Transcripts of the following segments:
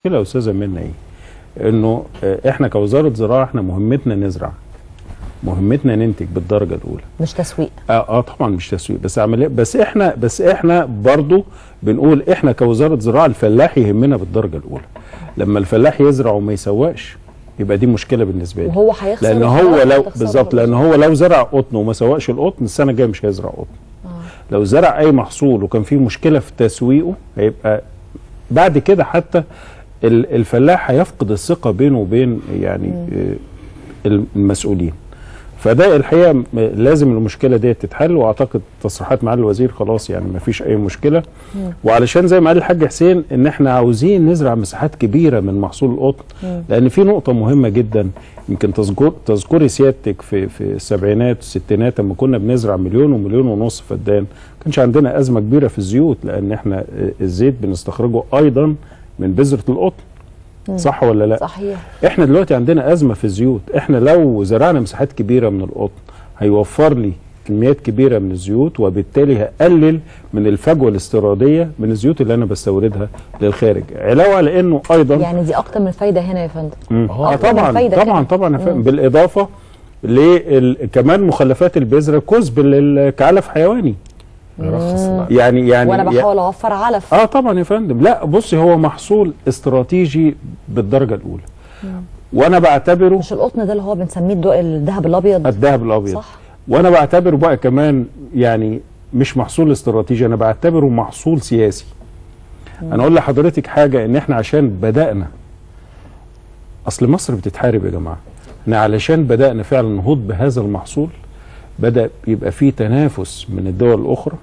المشكله يا استاذه منى ايه؟ انه آه، احنا كوزاره زراعه احنا مهمتنا نزرع مهمتنا ننتج بالدرجه الاولى مش تسويق اه, آه طبعا مش تسويق بس عمليه بس احنا بس احنا برضو بنقول احنا كوزاره زراعه الفلاح يهمنا بالدرجه الاولى لما الفلاح يزرع وما يسواش يبقى دي مشكله بالنسبه لي وهو هيخسر لان وخلاص هو لو هتخسر بالظبط برضه. لان هو لو زرع قطن وما سواش القطن السنه الجايه مش هيزرع قطن لو زرع اي محصول وكان فيه مشكله في تسويقه هيبقى بعد كده حتى ال- الفلاح هيفقد الثقه بينه وبين يعني آه، المسؤولين فده الحقيقه م- لازم المشكله دي تتحل واعتقد تصريحات معالي الوزير خلاص يعني ما فيش اي مشكله وعلشان زي ما قال الحاج حسين ان احنا عاوزين نزرع مساحات كبيره من محصول القطن لان في نقطه مهمه جدا يمكن تذكر تذكري سيادتك في في السبعينات والستينات لما كنا بنزرع مليون ومليون ونص فدان ما كانش عندنا ازمه كبيره في الزيوت لان احنا آه، الزيت بنستخرجه ايضا من بذره القطن صح ولا لا صحيح احنا دلوقتي عندنا ازمه في الزيوت احنا لو زرعنا مساحات كبيره من القطن هيوفر لي كميات كبيره من الزيوت وبالتالي هقلل من الفجوه الاستيراديه من الزيوت اللي انا بستوردها للخارج علاوه على انه ايضا يعني دي اكتر من فايده هنا يا فندم مم. اه أكتر من طبعا فايدة طبعا كمان. طبعا يا فندم. بالاضافه ل كمان مخلفات البذره كسب لل- كعلف حيواني يرخص بقى. يعني يعني وانا يع- بحاول اوفر علف اه طبعا يا فندم لا بصي هو محصول استراتيجي بالدرجه الاولى وانا بعتبره مش القطن ده اللي هو بنسميه الدو- الذهب الابيض الذهب الابيض صح وانا بعتبره بقى كمان يعني مش محصول استراتيجي انا بعتبره محصول سياسي انا اقول لحضرتك حاجه ان احنا عشان بدانا اصل مصر بتتحارب يا جماعه احنا علشان بدانا فعلا نهوض بهذا المحصول بدا يبقى في تنافس من الدول الاخرى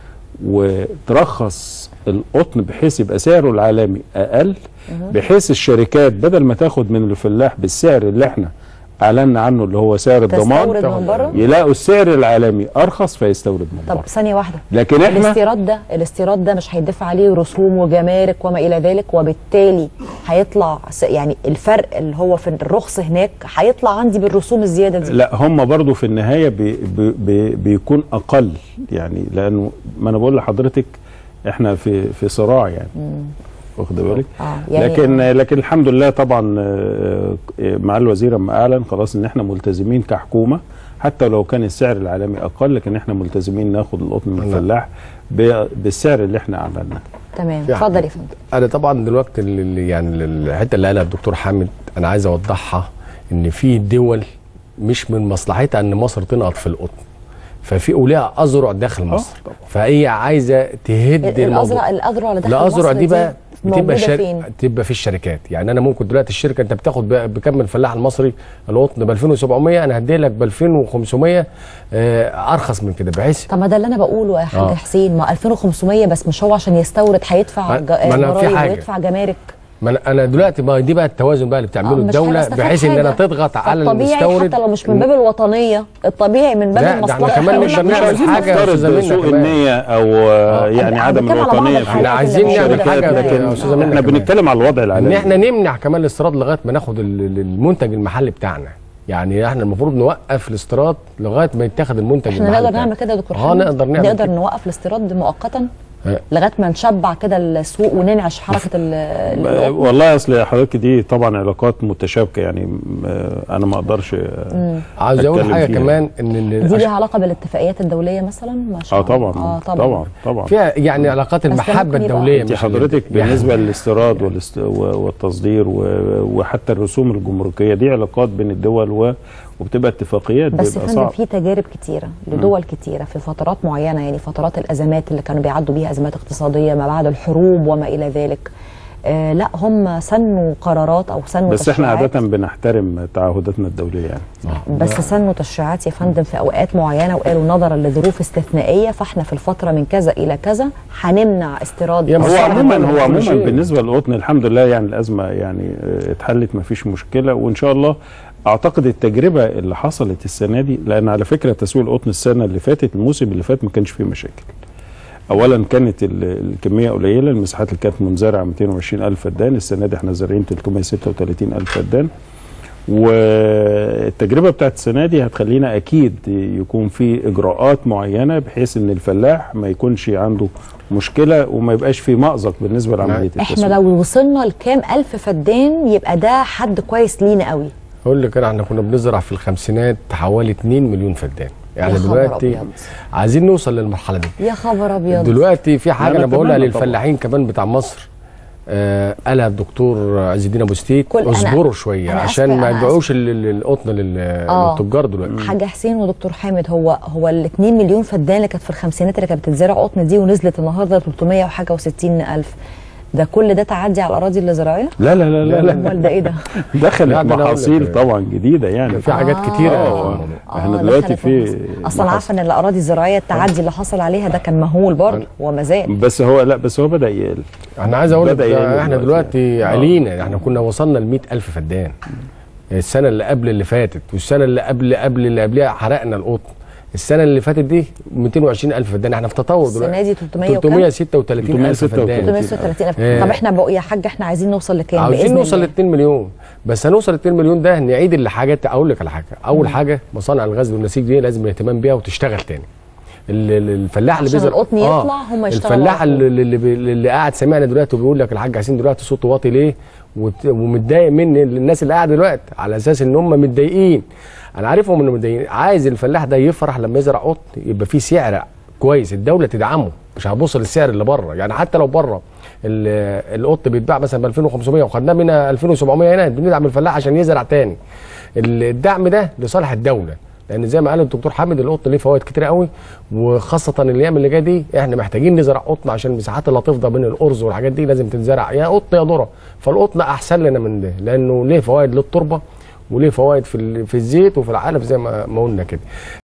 وترخص القطن بحيث يبقى سعره العالمي اقل بحيث الشركات بدل ما تاخد من الفلاح بالسعر اللي احنا اعلنا عنه اللي هو سعر الضمان تستورد من بره يلاقوا السعر العالمي ارخص فيستورد من طب بره ثانيه واحده لكن احنا الاستيراد ده الاستيراد ده مش هيدفع عليه رسوم وجمارك وما الى ذلك وبالتالي هيطلع س- يعني الفرق اللي هو في الرخص هناك هيطلع عندي بالرسوم الزياده دي لا هم برضو في النهايه بي بي بي بيكون اقل يعني لانه ما انا بقول لحضرتك احنا في في صراع يعني واخد بالك آه، يعني لكن آه. لكن الحمد لله طبعا آه، آه، مع الوزير لما اعلن خلاص ان احنا ملتزمين كحكومه حتى لو كان السعر العالمي اقل لكن احنا ملتزمين ناخد القطن من الفلاح ب- بالسعر اللي احنا اعلناه تمام في اتفضل حاجة. يا فندم انا طبعا دلوقتي ال- ال- يعني ال- الحته اللي قالها الدكتور حامد انا عايز اوضحها ان في دول مش من مصلحتها ان مصر تنقط في القطن ففي وليها اذرع داخل مصر طبعا. فهي عايزه تهد الازرع الموضوع الازرع اللي داخل الازرع مصر دي بقى موجودة بتبقى شر... فين؟ تبقى في الشركات يعني انا ممكن دلوقتي الشركه انت بتاخد ب- بكم الفلاح المصري القطن ب 2700 انا هدي لك ب 2500 آه ارخص من كده بحيث طب ما ده اللي انا بقوله يا حاج آه. حسين ما 2500 بس مش هو عشان يستورد هيدفع ما- ج- ما أنا في ضرايب حاجة. ويدفع جمارك ما أنا- انا دلوقتي ما دي بقى التوازن بقى اللي بتعمله آه، مش الدوله هنستفاد بحيث ان انا حاجة. تضغط على فالطبيعي المستورد حتى لو مش من باب الوطنيه الطبيعي من باب لا، ده المصلحه احنا كمان يقول نقدر لك مش نعمل عايزين حاجة يا نستورد. أستاذة منى سوء كمان. النيه او آه، يعني أنا عدم بتكلم على بعض الوطنيه الحاجات احنا عايزين اللي نعمل موجودة. حاجه لكن يا استاذه منى احنا كمان. بنتكلم على الوضع ان العالمي احنا نمنع كمان الاستيراد لغايه ما ناخد ال- ال- المنتج المحلي بتاعنا يعني احنا المفروض نوقف الاستيراد لغايه ما يتاخد المنتج احنا المحلي نقدر بتاعنا. نعمل كده يا دكتور اه حامد؟ نقدر نعمل نقدر كده. نوقف الاستيراد مؤقتا آه. لغايه ما نشبع كده السوق وننعش حركه ال- آه، ال- والله اصل حضرتك دي طبعا علاقات متشابكه يعني م- آه، انا ما اقدرش آه، عاوز اقول أتكلم حاجه فيها. كمان ان ال- دي عش- ليها علاقه بالاتفاقيات الدوليه مثلا ما شاء اه الله. طبعا اه طبعا طبعا طبعا فيها يعني علاقات بس ده المحبه ممكن يبقى- الدوليه انت مش حضرتك ال- يعني بالنسبه للاستيراد والاست... و- والتصدير و... وحتى الرسوم الجمركيه دي علاقات بين الدول و... وبتبقى اتفاقيات بس يا بيبقى فندم صعب في تجارب كتيره لدول كتيره في فترات معينه يعني فترات الازمات اللي كانوا بيعدوا بيها ازمات اقتصاديه ما بعد الحروب وما الى ذلك آه لا هم سنوا قرارات او سنوا بس احنا تشريعات عاده بنحترم تعهداتنا الدوليه يعني بس سنوا تشريعات يا فندم في اوقات معينه وقالوا نظرا لظروف استثنائيه فاحنا في الفتره من كذا الى كذا هنمنع استيراد يا هو مصلحة عموما الدولة هو في كل عموما شيء. بالنسبه للقطن الحمد لله يعني الازمه يعني آه، اتحلت ما فيش مشكله وان شاء الله اعتقد التجربه اللي حصلت السنه دي لان على فكره تسويق القطن السنه اللي فاتت الموسم اللي فات ما كانش فيه مشاكل اولا كانت ال- الكميه قليله المساحات اللي كانت منزرعه 220 الف فدان السنه دي احنا زارعين 336 الف فدان والتجربه بتاعت السنه دي هتخلينا اكيد يكون في اجراءات معينه بحيث ان الفلاح ما يكونش عنده مشكله وما يبقاش في مأزق بالنسبه لعمليه احنا التسويق لو وصلنا لكام الف فدان يبقى ده حد كويس لينا قوي اقول لك انا احنا كنا بنزرع في الخمسينات حوالي 2 مليون فدان يعني يا خبر دلوقتي أبيض. عايزين نوصل للمرحله دي يا خبر ابيض دلوقتي في حاجه لا، انا بقولها نتمنى طبعا. للفلاحين كمان بتاع مصر آه قالها الدكتور عز الدين ابو ستيت كل- أنا- اصبروا شويه أنا عشان آسفة، ما أنا يبيعوش ال- ال- القطن لل- آه. للتجار دلوقتي حاج حسين ودكتور حامد هو هو ال 2 مليون فدان اللي كانت في الخمسينات اللي كانت بتتزرع قطن دي ونزلت النهارده 300 وحاجه و60 الف ده كل ده تعدي على الاراضي اللي زراعيه؟ لا لا لا لا, لا. امال ده ايه ده؟ دخلت يعني أنا أقول محاصيل لك- طبعا جديده يعني في حاجات كتيره آه. احنا آه، دلوقتي دخلت في مصر. اصلا عارفه ان الاراضي الزراعيه التعدي اللي حصل عليها ده كان مهول برضه وما زال بس هو لا بس هو بدا يقل انا عايز اقول لك بدأ يقل ده احنا دلوقتي دلوقتي يعني. آه. علينا احنا كنا وصلنا ل 100000 فدان السنه اللي قبل اللي فاتت والسنه اللي قبل قبل اللي قبلها حرقنا القطن السنه اللي فاتت دي 220000 فدان احنا في تطور السنه دلوقتي دي 300 وكام؟ 336000 فدان 336 الف إيه. طب احنا بقى يا حاج احنا عايزين نوصل لكام عاوزين بإذن نوصل ل الله؟ 2 مليون بس هنوصل ل 2 مليون ده نعيد الحاجات اقول لك على حاجه اول حاجه مصانع الغزل والنسيج دي لازم الاهتمام بيها وتشتغل تاني ال- ال- الفلاح اللي عشان بيزرع القطن يطلع هم يشتغلوا الفلاح على طول. اللي, اللي, بي- اللي قاعد سامعنا دلوقتي وبيقول لك الحاج حسين دلوقتي صوته واطي ليه وت- ومتضايق مني الناس اللي قاعده دلوقتي على اساس ان هم متضايقين انا عارفهم انهم متضايقين عايز الفلاح ده يفرح لما يزرع قطن يبقى في سعر كويس الدوله تدعمه مش هبص للسعر اللي بره يعني حتى لو بره ال- القط بيتباع مثلا ب 2500 وخدناه منها 2700 هنا بندعم الفلاح عشان يزرع تاني الدعم ده لصالح الدوله لان زي ما قال الدكتور حامد القطن ليه فوائد كتير قوي وخاصه الايام اللي جايه دي احنا محتاجين نزرع قطن عشان المساحات اللي هتفضى بين الارز والحاجات دي لازم تنزرع يا قطن يا ذره فالقطن احسن لنا من ده لانه ليه فوائد للتربه وليه فوائد في ال- في الزيت وفي العلف زي ما ما قلنا كده